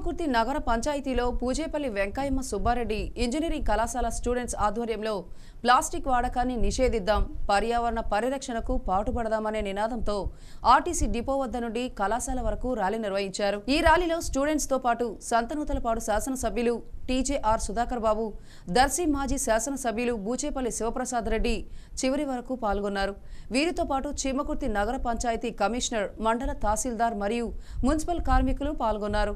చీమకుర్తి నగర పంచాయతీలో పూజేపల్లి వెంకయ్యమ్మ సుబ్బారెడ్డి ఇంజనీరింగ్ కళాశాల స్టూడెంట్స్ ఆధ్వర్యంలో ప్లాస్టిక్ వాడకాన్ని నిషేధిద్దాం పర్యావరణ పరిరక్షణకు పాటుపడదామనే నినాదంతో ఆర్టీసీ డిపో వద్ద నుండి కళాశాల వరకు ర్యాలీ నిర్వహించారు ఈ ర్యాలీలో స్టూడెంట్స్ తో పాటు సంతనూతలపాడు శాసనసభ్యులు టీజేఆర్ సుధాకర్ బాబు దర్శి మాజీ శాసనసభ్యులు బూచేపల్లి శివప్రసాద్ రెడ్డి చివరి వరకు పాల్గొన్నారు వీరితో పాటు చీమకుర్తి నగర పంచాయతీ కమిషనర్ మండల తహసీల్దార్ మరియు మున్సిపల్ కార్మికులు పాల్గొన్నారు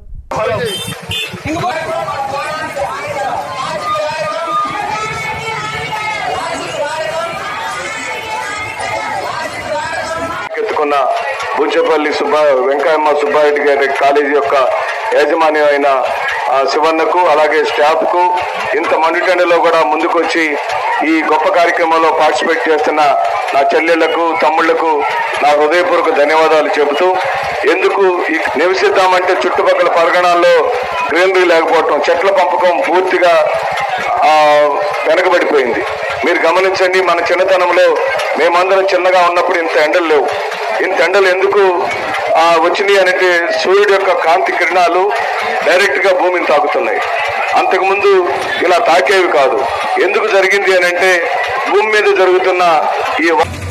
ఎత్తుకున్న బుంచపల్లి సుబ్బా వెంకయ్యమ్మ సుబ్బారెడ్డి గారి కాలేజీ యొక్క యాజమాన్యం అయిన ఆ, శివన్నకు అలాగే స్టాఫ్కు ఇంత మండుటెండలో కూడా ముందుకొచ్చి ఈ గొప్ప కార్యక్రమంలో పార్టిసిపేట్ చేస్తున్న నా చెల్లెళ్లకు తమ్ముళ్లకు నా హృదయపూర్వక ధన్యవాదాలు చెబుతూ ఎందుకు ఈ నివసిద్దామంటే చుట్టుపక్కల పరగణాల్లో గ్రీనరీ లేకపోవటం చెట్ల పెంపకం పూర్తిగా ఆ, వెనకబడిపోయింది మీరు గమనించండి మన చిన్నతనంలో మేమందరం చిన్నగా ఉన్నప్పుడు ఇంత ఎండలు లేవు ఇంత ఎండలు ఎందుకు ఆ, వచ్చినాయి అంటే సూర్యుడు యొక్క కాంతి కిరణాలు డైరెక్ట్ గా భూమిని తాకుతున్నాయి అంతకుముందు ఇలా తాకేవి కాదు ఎందుకు జరిగింది అని అంటే భూమి మీద జరుగుతున్న ఈ వ-